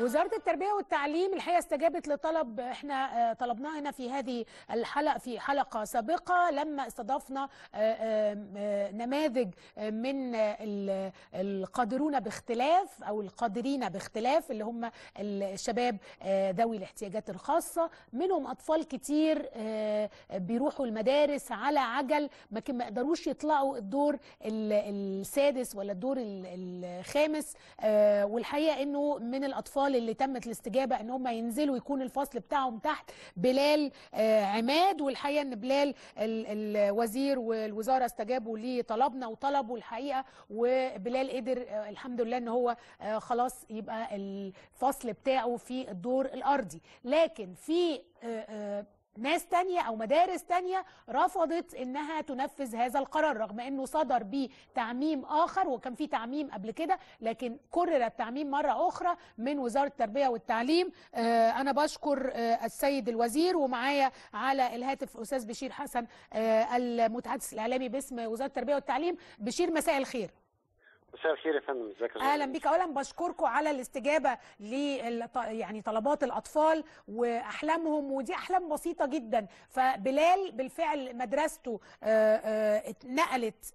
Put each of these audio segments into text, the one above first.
وزارة التربية والتعليم الحقيقة استجابت لطلب احنا آه، طلبناه هنا في هذه الحلقة في حلقة سابقة لما استضفنا آه، آه، آه، نماذج آه، من آه، ال- القادرون باختلاف أو القادرين باختلاف اللي هم الشباب آه، ذوي الاحتياجات الخاصة منهم أطفال كتير آه، بيروحوا المدارس على عجل لكن ما يقدروش يطلعوا الدور ال- السادس ولا الدور ال- الخامس آه، والحقيقه انه من الاطفال اللي تمت الاستجابه ان هم ينزلوا يكون الفصل بتاعهم تحت بلال آه، عماد والحقيقه ان بلال ال- الوزير والوزاره استجابوا لطلبنا وطلبوا الحقيقه وبلال قدر آه، الحمد لله ان هو آه، خلاص يبقى الفصل بتاعه في الدور الارضي لكن في آه، آه، ناس تانية أو مدارس تانية رفضت إنها تنفذ هذا القرار رغم إنه صدر بتعميم آخر وكان في تعميم قبل كده لكن كرر التعميم مرة أخرى من وزارة التربية والتعليم آه أنا بشكر آه السيد الوزير ومعايا على الهاتف أستاذ بشير حسن آه المتحدث الإعلامي باسم وزارة التربية والتعليم بشير مساء الخير مساء الخير يا فندم ازيك يا أستاذ اهلا أمين؟ بك اولا بشكركم على الاستجابه ل يعني طلبات الاطفال واحلامهم ودي احلام بسيطه جدا فبلال بالفعل مدرسته آه، آه، اتنقلت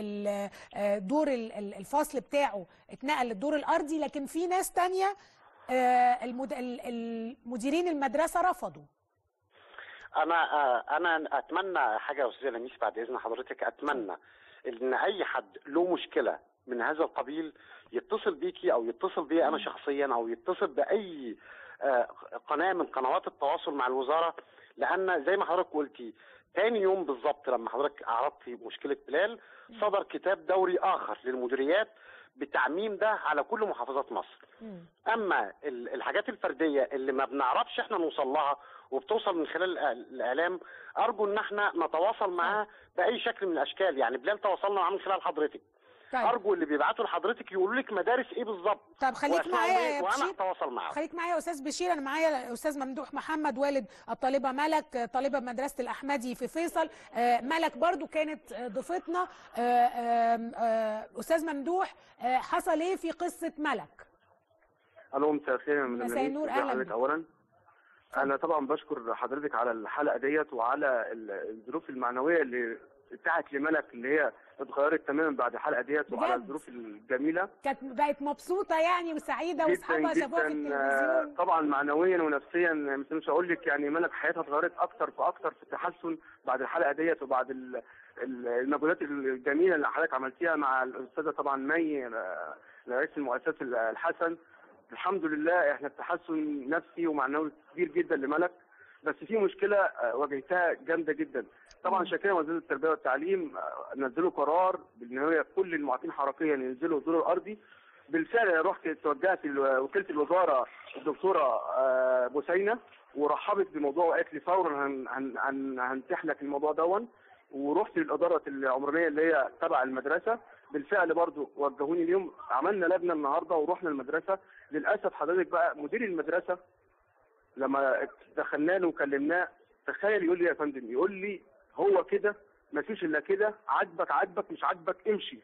لدور الفصل بتاعه اتنقل للدور الارضي لكن في ناس تانية آه، المد- ال- المديرين المدرسه رفضوا انا آه، انا اتمنى حاجه يا استاذ لميس بعد اذن حضرتك اتمنى ان اي حد له مشكله من هذا القبيل يتصل بيكي او يتصل بي انا شخصيا او يتصل باي آه، قناه من قنوات التواصل مع الوزاره لان زي ما حضرتك قلتي تاني يوم بالظبط لما حضرتك عرضتي مشكله بلال صدر كتاب دوري اخر للمديريات بتعميم ده على كل محافظات مصر اما ال- الحاجات الفرديه اللي ما بنعرفش احنا نوصل لها وبتوصل من خلال الإع- الاعلام ارجو ان احنا نتواصل معاه باي شكل من الاشكال يعني بلال تواصلنا معاه من خلال حضرتك طيب ارجو اللي بيبعتوا لحضرتك يقولوا لك مدارس ايه بالظبط طب خليك وأسمائهم معايا إيه يا وانا بشير اتواصل معاهم خليك معايا يا استاذ بشير انا معايا استاذ ممدوح محمد والد الطالبه ملك طالبه بمدرسه الاحمدي في فيصل آه، ملك برضو كانت آه، ضيفتنا آه، آم، آه، استاذ ممدوح آه، حصل ايه في قصه ملك الو مساء الخير يا مدام مساء لميس. النور، ازي أهلا حضرتك بك. اولا انا طبعا بشكر حضرتك على الحلقه ديت وعلى ال- الظروف المعنويه اللي اتاحت لملك اللي هي اتغيرت تماما بعد الحلقه ديت وعلى بجد؟ الظروف الجميله كانت بقت مبسوطه يعني وسعيده جدا واصحابها شافوها في جدا آه، التلفزيون طبعا معنويا ونفسيا مش مش هقول لك يعني ملك حياتها اتغيرت اكتر فاكتر في التحسن بعد الحلقه ديت وبعد ال- ال- المجهودات الجميله اللي حضرتك عملتيها مع الاستاذه طبعا مي آه، رئيس المؤسسه الحسن الحمد لله احنا التحسن نفسي ومعنوي كبير جدا لملك بس في مشكله آه، واجهتها جامده جدا طبعا شاكرا وزير التربيه والتعليم آه، نزلوا قرار بان هي كل المعاقين حركيا ينزلوا الدور الارضي بالفعل رحت توجهت لوكيله الوزاره الدكتوره آه، بوسينه ورحبت بالموضوع وقالت لي فورا هن هن هن هنتيح لك الموضوع دون ورحت للاداره العمرانيه اللي هي تبع المدرسه بالفعل برضو وجهوني اليوم عملنا لجنه النهارده ورحنا المدرسه للاسف حضرتك بقى مدير المدرسه لما دخلنا له وكلمناه تخيل يقول لي يا فندم يقول لي هو كده مفيش الا كده عاجبك عاجبك مش عاجبك امشي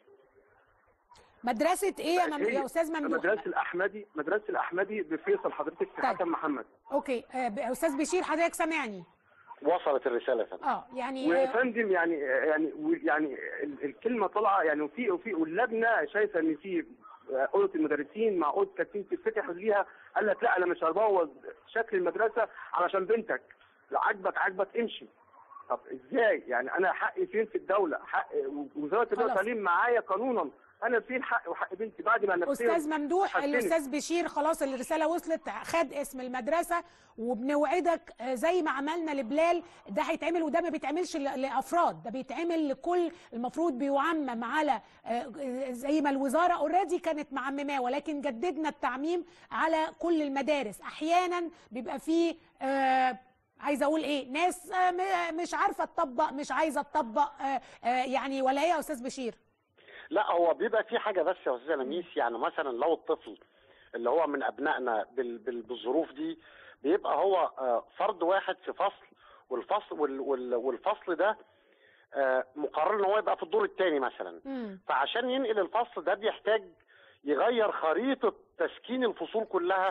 مدرسه ايه يا, مم... هي يا استاذ ممدوح مدرسه الاحمدي مدرسه الاحمدي بفيصل حضرتك في طيب. حسن محمد اوكي آه، ب- استاذ بشير حضرتك سامعني وصلت الرساله يا فندم اه يعني ويا آه، فندم يعني يعني يعني ال- الكلمه طالعه يعني وفي وفي واللجنه شايفه ان في اوضه المدرسين مع اوضه كاتبين تتفتح ليها قال لك لا انا مش هبوظ شكل المدرسه علشان بنتك لو عاجبك عاجبك امشي طب ازاي يعني انا حقي فين في الدوله حق وزاره التربيه خلاص. والتعليم معايا قانونا انا فين حقي وحق بنتي بعد ما نفسيا استاذ ممدوح حسنت. الاستاذ بشير خلاص الرساله وصلت خد اسم المدرسه وبنوعدك آه، زي ما عملنا لبلال ده هيتعمل وده ما بيتعملش ل- لافراد ده بيتعمل لكل المفروض بيعمم على آه، زي ما الوزاره اوريدي كانت معمماه ولكن جددنا التعميم على كل المدارس احيانا بيبقى فيه آه، عايزه اقول ايه ناس آه، م- مش عارفه تطبق مش عايزه تطبق آه، آه، يعني ولا ايه يا استاذ بشير لا هو بيبقى في حاجه بس يا استاذ لميس يعني مثلا لو الطفل اللي هو من ابنائنا بال- بال- بالظروف دي بيبقى هو آه، فرد واحد في فصل والفصل وال- وال- والفصل ده آه، مقرر ان هو يبقى في الدور الثاني مثلا مم. فعشان ينقل الفصل ده بيحتاج يغير خريطه تسكين الفصول كلها في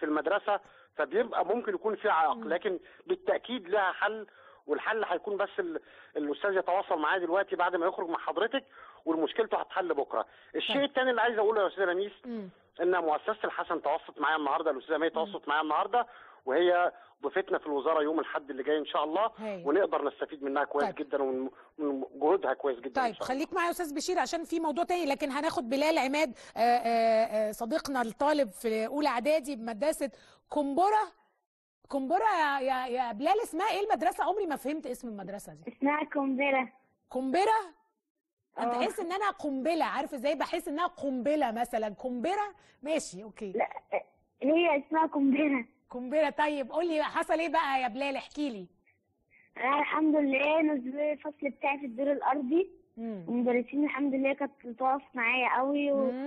في المدرسه فبيبقى ممكن يكون في عائق مم. لكن بالتاكيد لها حل والحل هيكون بس ال- الاستاذ يتواصل معايا دلوقتي بعد ما يخرج مع حضرتك والمشكلته هتحل بكره الشيء طيب. الثاني اللي عايز اقوله يا استاذ لميس مم. ان مؤسسه الحسن تواصلت معايا النهارده الاستاذه مي تواصلت معايا النهارده وهي ضيفتنا في الوزاره يوم الاحد اللي جاي ان شاء الله هايل. ونقدر نستفيد منها كويس طيب. جدا ومن من جهودها كويس جدا إن طيب شاء الله. خليك معايا يا استاذ بشير عشان في موضوع تاني لكن هناخد بلال عماد آه، آه، آه، صديقنا الطالب في اولى اعدادي بمدرسه قنبره قنبره يا يا يا بلال اسمها ايه المدرسه عمري ما فهمت اسم المدرسه دي اسمها قنبلة قنبره انا آه. بحس ان انا قنبله عارف ازاي بحس انها قنبله مثلا قنبره ماشي اوكي لا هي اسمها قنبلة قنبله طيب قول لي حصل ايه بقى يا بلال احكي لي أنا الحمد لله نزلوا الفصل بتاعي في الدور الأرضي مم. والمدرسين الحمد لله كانت بتقف معايا قوي و- مم.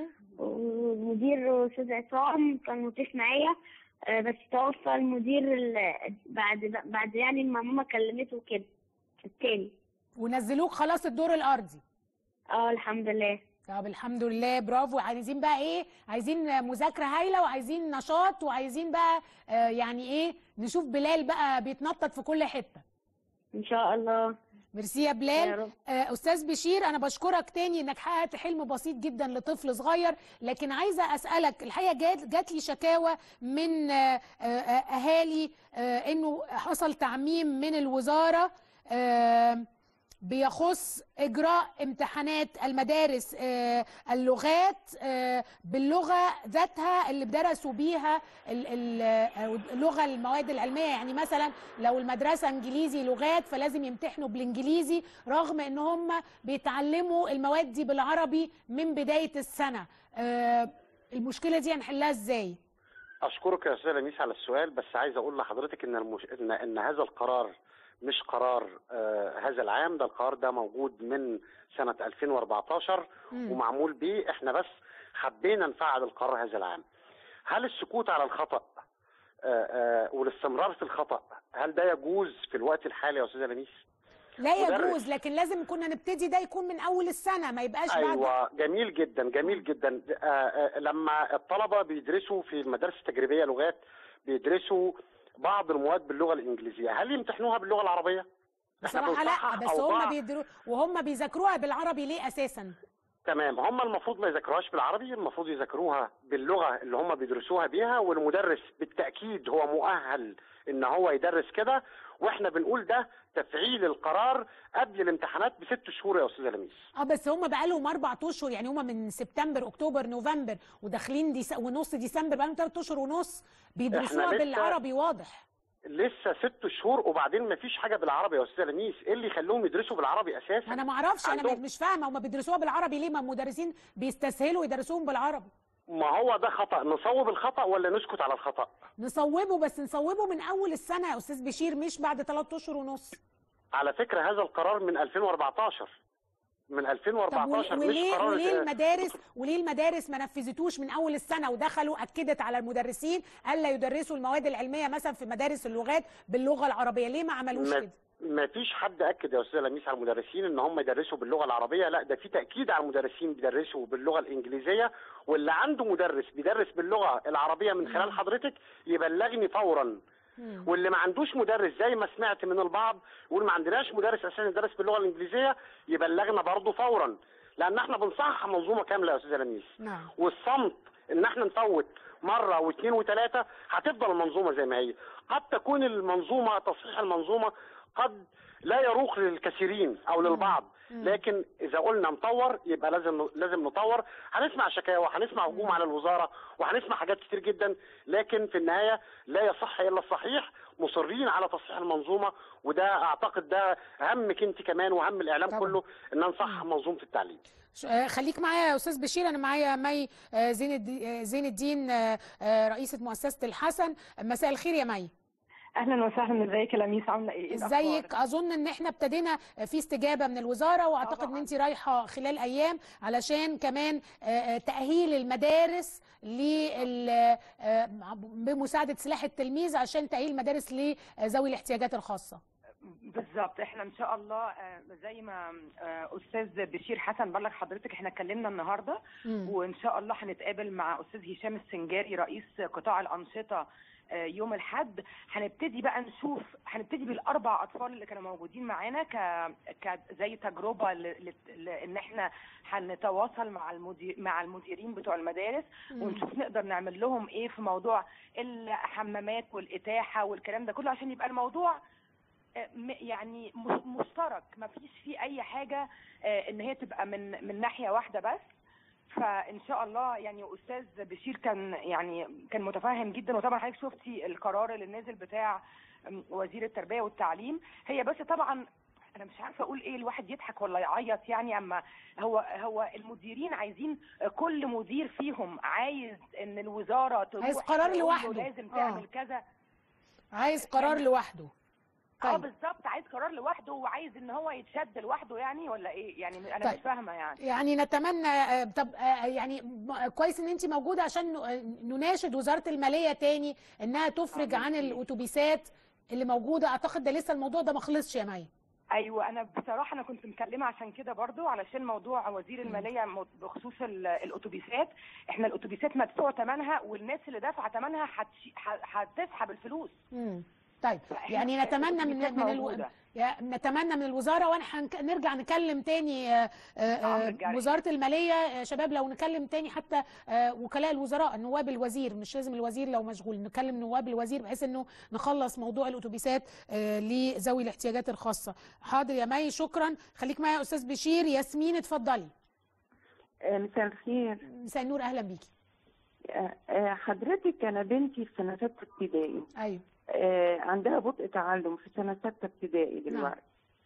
والمدير أستاذ عصام كان لطيف معايا آه، بس توفى المدير ال- بعد بعد يعني ما ماما كلمته كده التاني ونزلوك خلاص الدور الارضي اه الحمد لله طب الحمد لله برافو عايزين بقى ايه عايزين مذاكره هايله وعايزين نشاط وعايزين بقى آه يعني ايه نشوف بلال بقى بيتنطط في كل حته إن شاء الله ميرسي يا يا بلال رب آه استاذ بشير انا بشكرك تاني انك حققت حلم بسيط جدا لطفل صغير لكن عايزه اسالك الحقيقه جات جات لي شكاوى من آه آه اهالي آه انه حصل تعميم من الوزاره آه بيخص اجراء امتحانات المدارس آه، اللغات آه، باللغه ذاتها اللي درسوا بيها ال- ال- آه، اللغه المواد العلميه يعني مثلا لو المدرسه انجليزي لغات فلازم يمتحنوا بالانجليزي رغم ان هم بيتعلموا المواد دي بالعربي من بدايه السنه آه، المشكله دي هنحلها ازاي اشكرك يا استاذ لميس على السؤال بس عايز اقول لحضرتك ان المش... ان ان هذا القرار مش قرار آه هذا العام ده القرار ده موجود من سنه 2014 مم. ومعمول بيه احنا بس حبينا نفعل القرار هذا العام هل السكوت على الخطا آه آه والاستمرار في الخطا هل ده يجوز في الوقت الحالي يا استاذ لميس لا مدرس. يجوز لكن لازم كنا نبتدي ده يكون من اول السنه ما يبقاش بعد ايوه جميل جدا جميل جدا آه، آه، لما الطلبه بيدرسوا في المدارس التجريبيه لغات بيدرسوا بعض المواد باللغه الانجليزيه هل يمتحنوها باللغه العربيه احنا بصراحه لا بنصحح بس هم أوضاع. بيدروا وهم بيذاكروها بالعربي ليه اساسا تمام هم المفروض ما يذاكروهاش بالعربي المفروض يذاكروها باللغه اللي هم بيدرسوها بيها والمدرس بالتاكيد هو مؤهل ان هو يدرس كده واحنا بنقول ده تفعيل القرار قبل الامتحانات بست شهور يا استاذ لميس اه بس هم بقالهم اربع اشهر يعني هم من سبتمبر اكتوبر نوفمبر وداخلين ديس ونص ديسمبر بقالهم ثلاث اشهر ونص بيدرسوها إحنا لسه- بالعربي واضح لسه ست شهور وبعدين ما فيش حاجه بالعربي يا استاذ لميس ايه اللي يخليهم يدرسوا بالعربي اساسا انا ما اعرفش انا عندهم- مش فاهمه هم بيدرسوها بالعربي ليه ما المدرسين بيستسهلوا يدرسوهم بالعربي ما هو ده خطا نصوب الخطا ولا نسكت على الخطا نصوبه بس نصوبه من اول السنه يا استاذ بشير مش بعد ثلاث اشهر ونص على فكره هذا القرار من 2014 من طب 2014 مش وليه قرار وليه المدارس وليه المدارس ما نفذتوش من اول السنه ودخلوا اكدت على المدرسين الا يدرسوا المواد العلميه مثلا في مدارس اللغات باللغه العربيه ليه ما عملوش ما كده ما فيش حد اكد يا استاذ لميس على المدرسين ان هم يدرسوا باللغه العربيه لا ده في تاكيد على المدرسين بيدرسوا باللغه الانجليزيه واللي عنده مدرس بيدرس باللغه العربيه من خلال حضرتك يبلغني فورا مم. واللي ما عندوش مدرس زي ما سمعت من البعض يقول ما عندناش مدرس اساسا يدرس باللغه الانجليزيه يبلغنا برضه فورا لان احنا بنصحح منظومه كامله يا استاذ لميس نعم والصمت ان احنا نفوت مره واثنين وثلاثه هتفضل المنظومه زي ما هي قد تكون المنظومه تصحيح المنظومه قد لا يروق للكثيرين او للبعض لكن اذا قلنا نطور يبقى لازم لازم نطور هنسمع شكاوى هنسمع هجوم على الوزاره وهنسمع حاجات كتير جدا لكن في النهايه لا يصح الا الصحيح مصرين على تصحيح المنظومه وده اعتقد ده همك انت كمان وهم الاعلام طبعا. كله ان نصحح منظومه التعليم ش- آه، خليك معايا يا استاذ بشير انا معايا مي آه، زين الدي- آه، زين الدين آه، آه، رئيسه مؤسسه الحسن مساء الخير يا مي اهلا وسهلا ازيك يا لميس عامله ايه إيه الأخبار؟ ازيك اظن ان احنا ابتدينا في استجابه من الوزاره واعتقد ان طبعاً. انت رايحه خلال ايام علشان كمان آه، آه، تاهيل المدارس لل آه، بمساعده سلاح التلميذ عشان تاهيل مدارس لذوي الاحتياجات الخاصه بالظبط احنا ان شاء الله آه، زي ما آه، استاذ بشير حسن بلغ حضرتك احنا اتكلمنا النهارده مم. وان شاء الله هنتقابل مع استاذ هشام السنجاري رئيس قطاع الانشطه آه، يوم الاحد هنبتدي بقى نشوف هنبتدي بالاربع اطفال اللي كانوا موجودين معانا ك... ك زي تجربه ل... ل... ل... ان احنا هنتواصل مع المدير مع المديرين بتوع المدارس مم. ونشوف نقدر نعمل لهم ايه في موضوع الحمامات والاتاحه والكلام ده كله عشان يبقى الموضوع آه، م- يعني مش- مشترك ما فيش فيه اي حاجه آه، ان هي تبقى من من ناحيه واحده بس فان شاء الله يعني استاذ بشير كان يعني كان متفهم جدا وطبعا حضرتك شفتي القرار اللي نزل بتاع م، وزير التربيه والتعليم هي بس طبعا انا مش عارفه اقول ايه الواحد يضحك ولا يعيط يعني اما هو هو المديرين عايزين كل مدير فيهم عايز ان الوزاره تروح عايز قرار تقول له لوحده. لازم آه. تعمل كذا عايز قرار لوحده اه طيب بالظبط عايز قرار لوحده وعايز ان هو يتشد لوحده يعني ولا ايه يعني انا طيب. مش فاهمه يعني يعني نتمنى آه، طب آه، يعني م- كويس ان انت موجوده عشان ن- آه، نناشد وزاره الماليه تاني انها تفرج آه، عن ميرسي. الاتوبيسات اللي موجوده اعتقد ده لسه الموضوع ده ما خلصش يا مي ايوه انا بصراحه انا كنت مكلمه عشان كده برضو علشان موضوع وزير الماليه م- بخصوص ال- الاتوبيسات احنا الاتوبيسات مدفوع ثمنها والناس اللي دافعه ثمنها هتش- ه- هتسحب الفلوس مم. طيب فإحنا يعني نتمنى من الأتوبيسات من الو... موجودة. يا- نتمنى من الوزاره وانا هنك... نرجع نكلم تاني آه، آه، عمرو آه، الجرحي. وزاره الماليه آه، شباب لو نكلم تاني حتى آه، وكلاء الوزراء نواب الوزير مش لازم الوزير لو مشغول نكلم نواب الوزير بحيث انه نخلص موضوع الاتوبيسات آه، لذوي الاحتياجات الخاصه حاضر يا مي شكرا خليك معايا يا استاذ بشير ياسمين اتفضلي آه، مساء الخير مساء النور اهلا بيكي آه، آه، حضرتك أنا بنتي في سنة ستة ابتدائي ايوه آه، عندها بطء تعلم في سنة ستة ابتدائي دلوقتي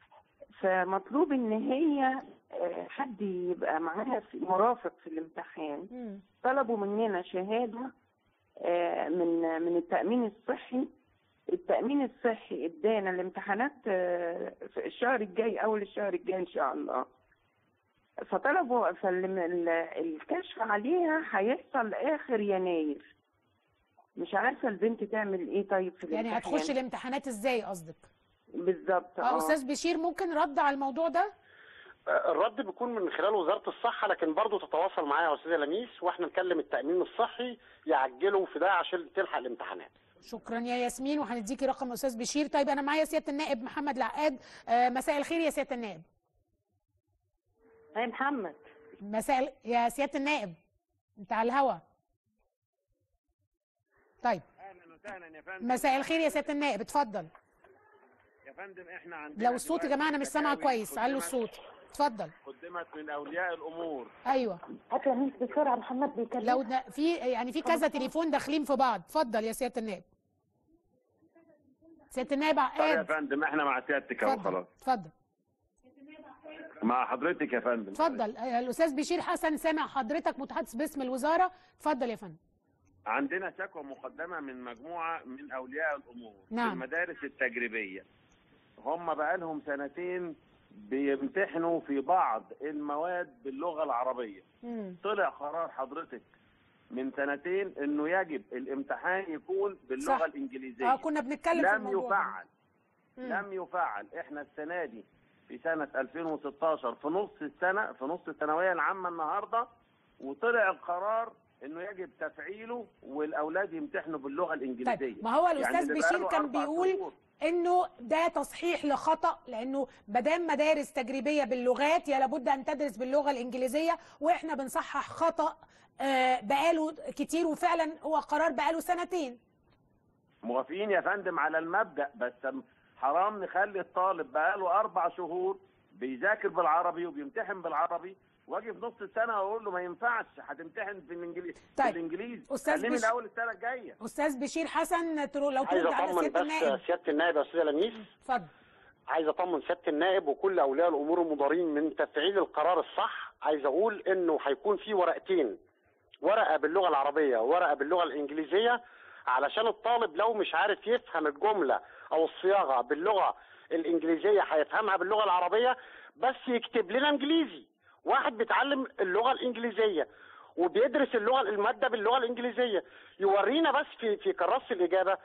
فمطلوب إن هي آه، حد يبقى معاها في مرافق في الامتحان مم. طلبوا مننا شهادة آه، من من التأمين الصحي التأمين الصحي ادانا الامتحانات آه، في الشهر الجاي أول الشهر الجاي إن شاء الله فطلبوا فالكشف عليها هيحصل آخر يناير مش عارفة البنت تعمل إيه طيب في يعني الامتحان هتخش الامتحانات ازاي قصدك بالظبط اه استاذ بشير ممكن رد على الموضوع ده الرد بيكون من خلال وزاره الصحه لكن برضه تتواصل معايا يا استاذه لميس واحنا نكلم التامين الصحي يعجلوا في ده عشان تلحق الامتحانات شكرا يا ياسمين وهنديكي رقم استاذ بشير طيب انا معايا سياده النائب محمد العقاد آه، مساء الخير يا سياده النائب يا محمد مساء ال- يا سياده النائب انت على الهوا طيب اهلا وسهلا يا فندم مساء الخير يا سياده النائب اتفضل يا فندم احنا عندنا لو الصوت يا دلوقتي جماعه انا مش سامعه شكاوي كويس علوا قدمت- الصوت اتفضل قدمت من اولياء الامور ايوه هات لميس بسرعه محمد بيكلمك لو د- في يعني في كذا تليفون داخلين في بعض اتفضل يا سياده النائب سياده النائب طيب يا عقاد فندم احنا مع سيادتك اهو اتفضل خلاص اتفضل مع حضرتك يا فندم اتفضل آه، الاستاذ بشير حسن سامع حضرتك متحدث باسم الوزاره اتفضل يا فندم عندنا شكوى مقدمه من مجموعه من اولياء الامور نعم. في المدارس التجريبيه هم بقالهم سنتين بيمتحنوا في بعض المواد باللغه العربيه مم. طلع قرار حضرتك من سنتين انه يجب الامتحان يكون باللغه صح. الانجليزيه اه كنا بنتكلم في لم الموضوع ده. يفعل مم. لم يفعل احنا السنه دي في سنه 2016 في نص السنه في نص الثانويه العامه النهارده وطلع القرار انه يجب تفعيله والاولاد يمتحنوا باللغه الانجليزيه طيب ما هو الاستاذ يعني ده بشير بقاله كان أربع بيقول شهور. انه ده تصحيح لخطا لانه مادام مدارس تجريبيه باللغات يا لابد ان تدرس باللغه الانجليزيه واحنا بنصحح خطا آه، بقاله كتير وفعلا هو قرار بقاله سنتين موافقين يا فندم على المبدا بس حرام نخلي الطالب بقاله اربع شهور بيذاكر بالعربي وبيمتحن بالعربي واجي في نص السنه اقول له ما ينفعش هتمتحن في الانجليزي طيب. بالانجليزي أستاذ خليه من بش- اول السنه الجايه استاذ بشير حسن ترو- لو عايز ترد على اطمن سياده بس النائب سياده النائب يا استاذه لميس اتفضل عايز اطمن سياده النائب وكل اولياء الامور المضارين من تفعيل القرار الصح عايز اقول انه هيكون في ورقتين ورقه باللغه العربيه وورقه باللغه الانجليزيه علشان الطالب لو مش عارف يفهم الجمله او الصياغه باللغه الانجليزيه هيفهمها باللغه العربيه بس يكتب لنا انجليزي واحد بيتعلم اللغه الانجليزيه وبيدرس اللغه الماده باللغه الانجليزيه يورينا بس في في كراسه الاجابه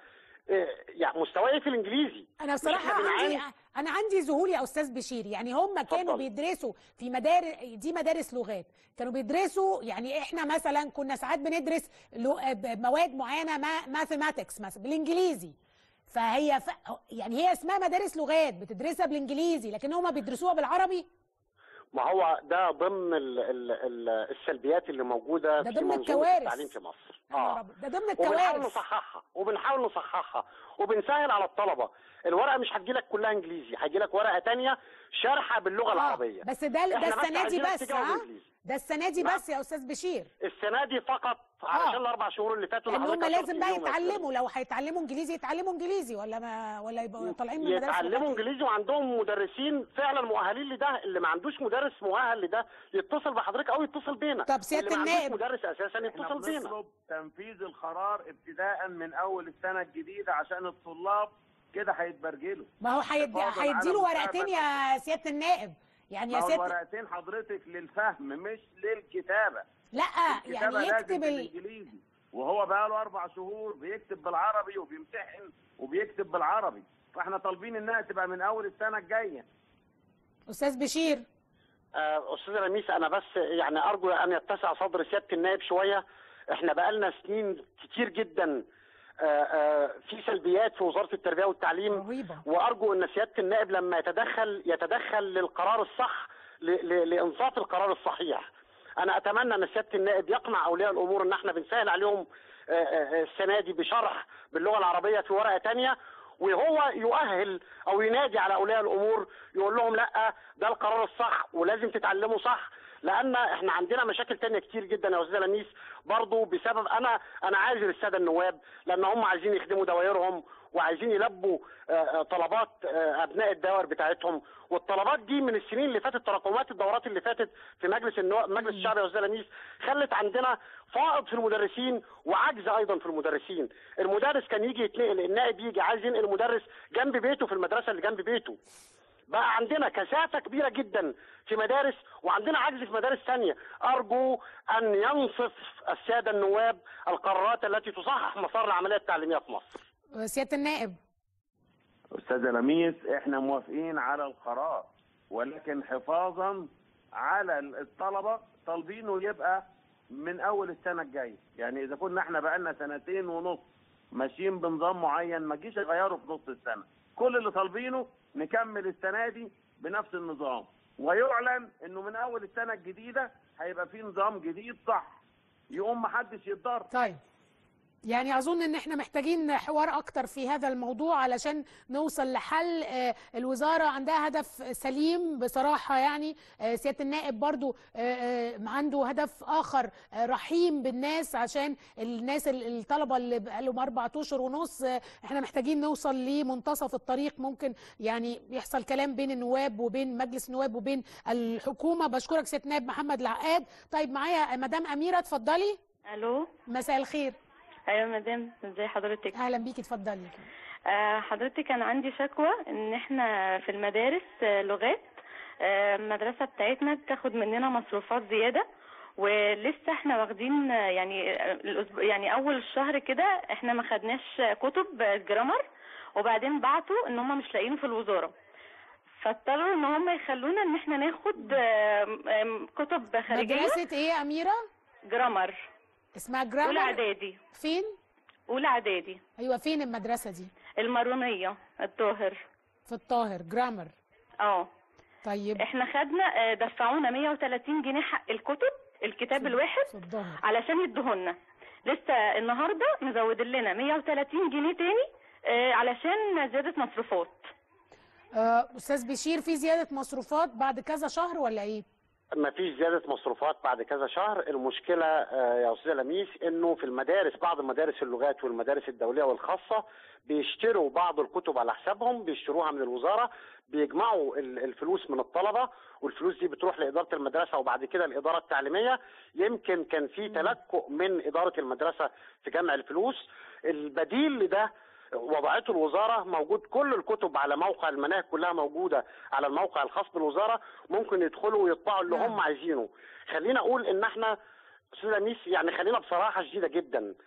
آه، يعني مستواي في الانجليزي انا مش بصراحه إحنا عندي بنعاني؟ انا عندي ذهول يا استاذ بشير يعني هم كانوا اتفضل. بيدرسوا في مدارس دي مدارس لغات كانوا بيدرسوا يعني احنا مثلا كنا ساعات بندرس لو- ب- مواد معينه ماثيماتكس مثلا بالانجليزي فهي ف... يعني هي اسمها مدارس لغات بتدرسها بالانجليزي لكن هم بيدرسوها بالعربي ما هو ده ضمن ال ال ال السلبيات اللي موجوده ده في ضمن منظومه الكوارث. التعليم في مصر يا نهار أبيض، ده ضمن وبنحاول الكوارث نصححها وبنحاول نصححها وبنسهل على الطلبه الورقه مش هتجيلك كلها انجليزي هيجيلك ورقه تانية شارحه باللغه آه، العربيه بس ده ده إحنا بس السنه دي عايزينك بس تجاوب ها إنجليزي. ده السنه دي نعم. بس يا استاذ بشير السنه دي فقط علشان الاربع شهور اللي فاتوا لان اللي هم حضرتك لازم أشرت بقى ليهم يا أستاذ. يتعلموا لو هيتعلموا انجليزي يتعلموا انجليزي ولا ما ولا يبقوا طالعين من مدارس يتعلموا لغات؟ انجليزي وعندهم مدرسين فعلا مؤهلين لده اللي ما عندوش مدرس مؤهل لده يتصل بحضرتك او يتصل بينا طب سيادة واللي ما النائب. عندوش مدرس اساسا احنا يتصل بينا بنطلب تنفيذ القرار ابتداء من اول السنه الجديده عشان الطلاب كده هيتبرجلوا ما هو هيدي حفاظاً على هيديله ورقتين مستقبل يا سياده النائب يعني ما يا هو سياده الورقتين حضرتك للفهم مش للكتابه لا الكتابه يعني لازم يكتب ال... بالانجليزي وهو بقى له اربع شهور بيكتب بالعربي وبيمتحن وبيكتب بالعربي فاحنا طالبين انها تبقى من اول السنه الجايه استاذ بشير آه، استاذ رميس انا بس يعني ارجو ان يتسع صدر سياده النائب شويه احنا بقالنا سنين كتير جدا آه، آه، في سلبيات في وزاره التربيه والتعليم رهيبه وارجو ان سياده النائب لما يتدخل يتدخل للقرار الصح ل- ل- لانصاف القرار الصحيح انا اتمنى ان سياده النائب يقنع اولياء الامور ان احنا بنسهل عليهم آه، آه، السنه دي بشرح باللغه العربيه في ورقه تانية وهو يؤهل او ينادي على اولياء الامور يقول لهم لا ده القرار الصح ولازم تتعلموا صح لان احنا عندنا مشاكل تانية كتير جدا يا استاذ لميس برضو بسبب انا انا عاذر الساده النواب لان هم عايزين يخدموا دوائرهم وعايزين يلبوا آه، آه، طلبات آه، ابناء الدوائر بتاعتهم والطلبات دي من السنين اللي فاتت تراكمات الدورات اللي فاتت في مجلس النواب مجلس الشعب يا استاذ لميس خلت عندنا فائض في المدرسين وعجز ايضا في المدرسين المدرس كان يجي يتنقل النائب يجي عايز ينقل مدرس جنب بيته في المدرسه اللي جنب بيته بقى عندنا كثافة كبيرة جدا في مدارس وعندنا عجز في مدارس ثانية أرجو أن ينصف السادة النواب القرارات التي تصحح مسار العملية التعليمية في مصر سياده النائب استاذ لميس احنا موافقين على القرار ولكن حفاظا على الطلبه طالبينه يبقى من اول السنه الجايه يعني اذا كنا احنا بقالنا سنتين ونص ماشيين بنظام معين ما تجيش تغيره في نص السنه كل اللي طالبينه نكمل السنه دي بنفس النظام ويعلن انه من اول السنه الجديده هيبقى في نظام جديد صح يقوم محدش يتضرر طيب يعني اظن ان احنا محتاجين حوار اكتر في هذا الموضوع علشان نوصل لحل آه، الوزاره عندها هدف سليم بصراحه يعني آه، سياده النائب برضو آه، آه، عنده هدف اخر آه، رحيم بالناس عشان الناس ال- الطلبه اللي بقالهم اربع اشهر ونص آه، احنا محتاجين نوصل لمنتصف الطريق ممكن يعني يحصل كلام بين النواب وبين مجلس النواب وبين الحكومه بشكرك سياده النائب محمد العقاد طيب معايا مدام اميره اتفضلي الو مساء الخير ايوه مدام ازي حضرتك اهلا بيكي اتفضلي آه حضرتك انا عندي شكوى ان احنا في المدارس آه لغات آه المدرسه بتاعتنا بتاخد مننا مصروفات زياده ولسه احنا واخدين آه، يعني آه، الأسبوع يعني اول الشهر كده احنا ما خدناش كتب آه، جرامر وبعدين بعتوا ان هم مش لاقيينه في الوزاره فاضطروا ان هم يخلونا ان احنا ناخد آم، آم، كتب خارجيه مدرسة ايه يا أميرة؟ جرامر اسمها جرامر اولى اعدادي فين؟ اولى اعدادي ايوه فين المدرسة دي؟ المارونيه الطاهر في الطاهر جرامر اه طيب احنا خدنا آه، دفعونا 130 جنيه حق الكتب الكتاب الواحد في الظهر علشان يدوهولنا لسه النهارده مزودين لنا 130 جنيه تاني آه، علشان زياده مصروفات آه، استاذ بشير في زيادة مصروفات بعد كذا شهر ولا ايه؟ ما فيش زيادة مصروفات بعد كذا شهر المشكلة آه، يا أستاذ لميس إنه في المدارس بعض مدارس اللغات والمدارس الدولية والخاصة بيشتروا بعض الكتب على حسابهم بيشتروها من الوزارة بيجمعوا ال- الفلوس من الطلبة والفلوس دي بتروح لإدارة المدرسة وبعد كده الإدارة التعليمية يمكن كان في تلكؤ من إدارة المدرسة في جمع الفلوس البديل لده وضعته الوزارة موجود كل الكتب على موقع المناهج كلها موجودة على الموقع الخاص بالوزارة ممكن يدخلوا ويطبعوا اللي هم عايزينه خلينا أقول إن إحنا أستاذ لميس يعني خلينا بصراحة شديدة جدا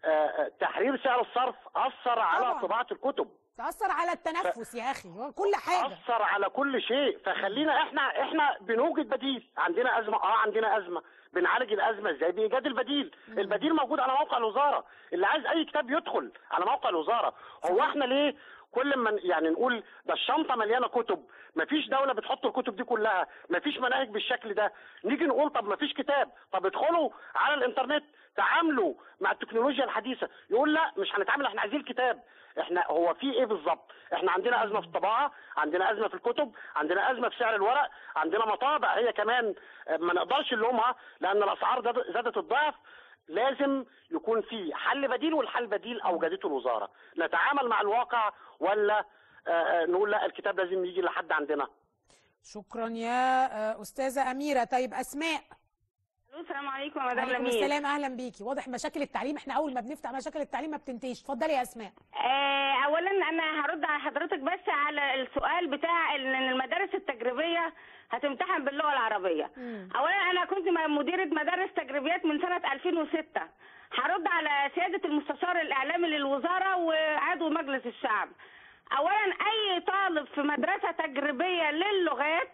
آه، تحرير سعر الصرف اثر على طبعاً. طباعه الكتب تاثر على التنفس يا اخي كل حاجه اثر على كل شيء فخلينا احنا احنا بنوجد بديل عندنا ازمه اه عندنا ازمه بنعالج الازمه ازاي بايجاد البديل البديل موجود على موقع الوزاره اللي عايز اي كتاب يدخل على موقع الوزاره هو احنا ليه كل ما يعني نقول ده الشنطه مليانه كتب مفيش دوله بتحط الكتب دي كلها مفيش مناهج بالشكل ده نيجي نقول طب مفيش كتاب طب ادخلوا على الانترنت تعاملوا مع التكنولوجيا الحديثه يقول لا مش هنتعامل احنا عايزين الكتاب احنا هو في ايه بالظبط احنا عندنا ازمه في الطباعه عندنا ازمه في الكتب عندنا ازمه في سعر الورق عندنا مطابع هي كمان آه، ما نقدرش نلومها لان الاسعار زاد- زادت الضعف لازم يكون في حل بديل والحل بديل اوجدته الوزاره نتعامل مع الواقع ولا آه، آه، نقول لا الكتاب لازم يجي لحد عندنا شكرا يا آه، استاذه اميره طيب اسماء السلام عليكم يا مدام عليكم لميس السلام اهلا بيكي واضح مشاكل التعليم احنا اول ما بنفتح مشاكل التعليم ما بتنتهيش اتفضلي يا اسماء آه، اولا انا هرد على حضرتك بس على السؤال بتاع ان المدارس التجريبيه هتمتحن باللغه العربيه اولا انا كنت م- مديره مدارس تجريبيات من سنه 2006 هرد على سياده المستشار الاعلامي للوزاره وعضو مجلس الشعب اولا اي طالب في مدرسه تجريبيه للغات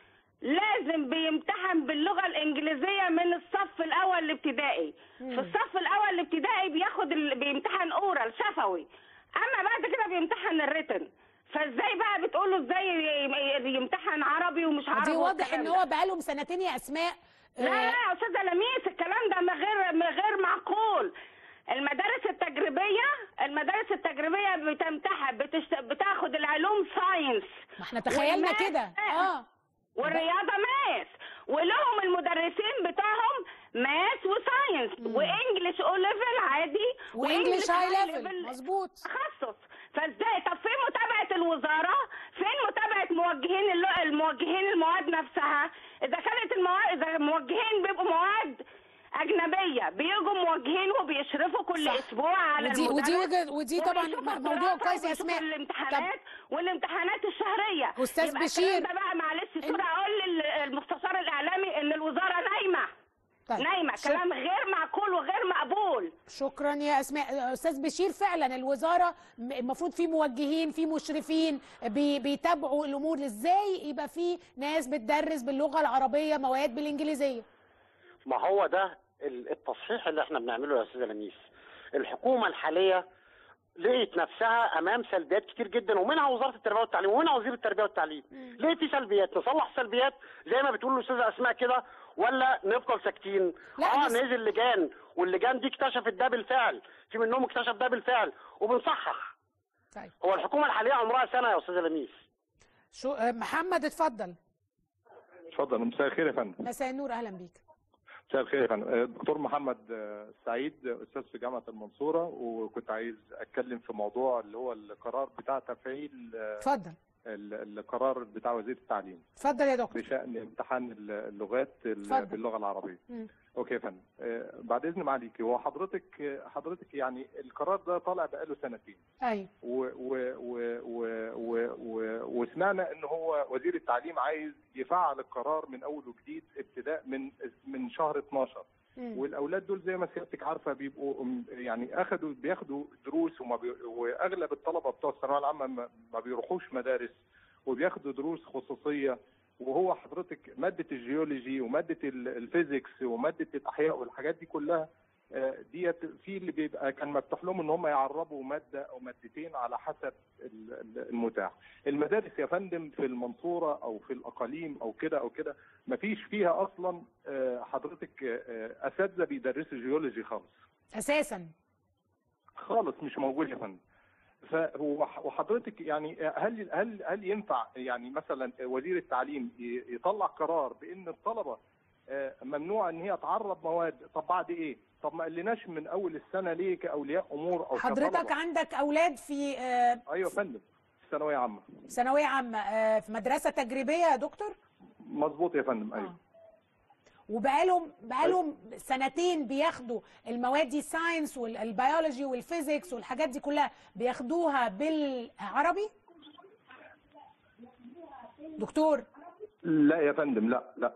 لازم بيمتحن باللغه الانجليزيه من الصف الاول الابتدائي في الصف الاول الابتدائي بياخد ال... بيمتحن اورال شفوي اما بعد كده بيمتحن الريتن فازاي بقى بتقولوا ازاي ي- يمتحن عربي ومش عربي دي واضح والكلام ان ده؟ هو بقالهم سنتين يا اسماء لا لا يا استاذه لميس الكلام ده ما غير ما غير معقول المدارس التجريبيه المدارس التجريبيه بتمتحن بتشت... بتاخد العلوم ساينس ما احنا تخيلنا والماس كده اه والرياضه ماس ولهم المدرسين بتاعهم ماس وساينس وانجلش او ليفل عادي وانجلش هاي high ليفل level مظبوط تخصص فازاي طب فين متابعه الوزاره فين متابعه موجهين اللو... الموجهين المواد نفسها اذا كانت المواد اذا الموجهين بيبقوا مواد اجنبيه بيجوا موجهين وبيشرفوا كل صح. اسبوع على ودي- المدرس ودي وجهة- ودي طبعاً وبيشوفوا م- موضوع الدراسة كويس يا وبيشوفوا أسماء. الامتحانات والامتحانات الشهريه أستاذ يبقى بشير. الكلام ده بقى معلش صورة اقول للمستشار الاعلامي ان الوزاره نايمه طيب. نايمه شك- كلام غير معقول وغير مقبول شكرا يا اسماء استاذ بشير فعلا الوزاره م- المفروض في موجهين في مشرفين بي بيتابعوا الامور ازاي يبقى في ناس بتدرس باللغه العربيه مواد بالانجليزيه ما هو ده ال- التصحيح اللي احنا بنعمله يا استاذه لميس الحكومه الحاليه لقيت نفسها امام سلبيات كتير جدا ومنها وزاره التربيه والتعليم ومنها وزير التربيه والتعليم ليه في سلبيات نصلح سلبيات زي ما بتقول الاستاذه اسماء كده ولا نفضل ساكتين لا، اه بس- نزل لجان واللجان دي اكتشفت ده بالفعل في منهم اكتشف ده بالفعل وبنصحح طيب هو الحكومه الحاليه عمرها سنه يا استاذه لميس شو آه، محمد اتفضل اتفضل مساء الخير يا فندم مساء النور اهلا بيك مساء الخير يا فندم آه، دكتور محمد آه، سعيد استاذ في جامعه المنصوره وكنت عايز اتكلم في موضوع اللي هو القرار بتاع تفعيل آه، اتفضل ال- القرار بتاع وزير التعليم اتفضل يا دكتور بشان امتحان اللغات ال- اتفضل. باللغه العربيه مم. اوكي يا فندم آه، بعد اذن معاليك هو حضرتك آه، حضرتك يعني القرار ده طالع بقاله سنتين ايوه و و و و و و وسمعنا ان هو وزير التعليم عايز يفعل القرار من اول وجديد ابتداء من من شهر 12 مم. والاولاد دول زي ما سيادتك عارفه بيبقوا م- يعني اخذوا بياخدوا دروس وما بي واغلب الطلبه بتوع الثانويه العامه ما- ما بيروحوش مدارس وبياخدوا دروس خصوصيه وهو حضرتك ماده الجيولوجي وماده ال- الفيزيكس وماده الاحياء والحاجات دي كلها آه، ديت في اللي بيبقى كان مفتوح لهم ان هم يعربوا ماده او مادتين على حسب ال- ال- المتاح. المدارس يا فندم في المنصوره او في الاقاليم او كده او كده ما فيش فيها اصلا آه، حضرتك آه، اساتذه بيدرسوا جيولوجي خالص اساسا خالص مش موجود يا فندم. فهو وحضرتك يعني هل هل هل ينفع يعني مثلا وزير التعليم ي- يطلع قرار بان الطلبه آه، ممنوع ان هي تعرب مواد طب بعد ايه؟ طب ما قلناش من اول السنه ليه كاولياء امور او حضرتك كطلبة؟ عندك اولاد في آه، ايوه يا فندم في ثانويه عامه ثانويه عامه آه، في مدرسه تجريبيه يا دكتور مظبوط يا فندم ايوه وبقالهم بقالهم سنتين بياخدوا المواد دي ساينس والبيولوجي والفيزيكس والحاجات دي كلها بياخدوها بالعربي دكتور لا يا فندم لا لا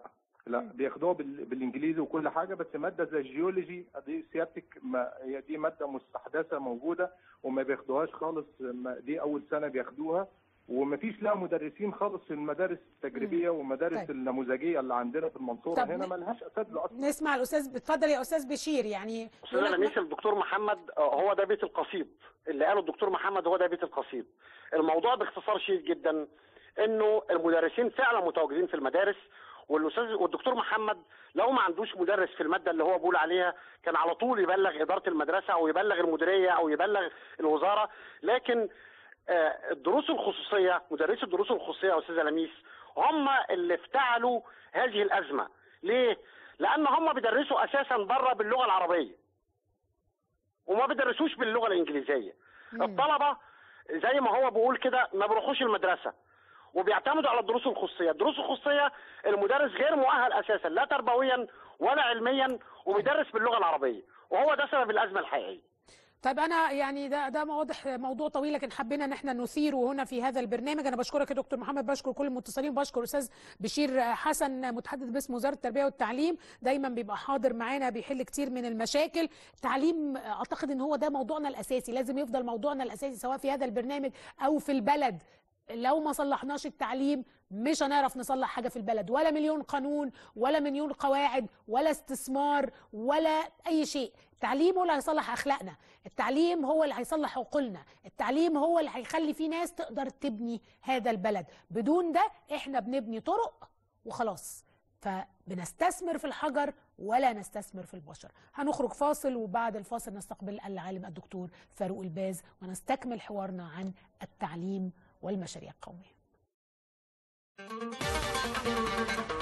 لا بياخدوها بال- بالانجليزي وكل حاجه بس ماده زي الجيولوجي دي سيادتك ما هي دي ماده مستحدثه موجوده وما بياخدوهاش خالص ما- دي اول سنه بياخدوها وما فيش لها مدرسين خالص في المدارس التجريبيه والمدارس طيب. النموذجيه اللي عندنا في المنصوره طب هنا ن- ما لهاش اساتذه اصلا نسمع الاستاذ اتفضل يا استاذ بشير يعني استاذ لميس الدكتور محمد آه، هو ده بيت القصيد اللي قاله الدكتور محمد هو ده بيت القصيد الموضوع باختصار شديد جدا انه المدرسين فعلا متواجدين في المدارس والاستاذ والدكتور محمد لو ما عندوش مدرس في الماده اللي هو بيقول عليها كان على طول يبلغ اداره المدرسه او يبلغ المديريه او يبلغ الوزاره لكن آه، الدروس الخصوصيه مدرسي الدروس الخصوصيه يا استاذ لميس هم اللي افتعلوا هذه الازمه ليه؟ لان هم بيدرسوا اساسا بره باللغه العربيه وما بيدرسوش باللغه الانجليزيه الطلبه زي ما هو بيقول كده ما بيروحوش المدرسه وبيعتمدوا على الدروس الخصوصيه الدروس الخصوصيه المدرس غير مؤهل اساسا لا تربويا ولا علميا وبيدرس باللغه العربيه وهو ده سبب الازمه الحقيقيه طيب انا يعني ده ده واضح موضوع طويل لكن حبينا ان احنا نثيره هنا في هذا البرنامج انا بشكرك يا دكتور محمد بشكر كل المتصلين بشكر استاذ بشير حسن متحدث باسم وزاره التربيه والتعليم دايما بيبقى حاضر معانا بيحل كتير من المشاكل التعليم اعتقد ان هو ده موضوعنا الاساسي لازم يفضل موضوعنا الاساسي سواء في هذا البرنامج او في البلد لو ما صلحناش التعليم مش هنعرف نصلح حاجة في البلد ولا مليون قانون ولا مليون قواعد ولا استثمار ولا أي شيء التعليم هو اللي هيصلح أخلاقنا التعليم هو اللي هيصلح عقولنا التعليم هو اللي هيخلي في ناس تقدر تبني هذا البلد بدون ده احنا بنبني طرق وخلاص فبنستثمر في الحجر ولا نستثمر في البشر هنخرج فاصل وبعد الفاصل نستقبل العالم الدكتور فاروق الباز ونستكمل حوارنا عن التعليم والمشاريع القوميه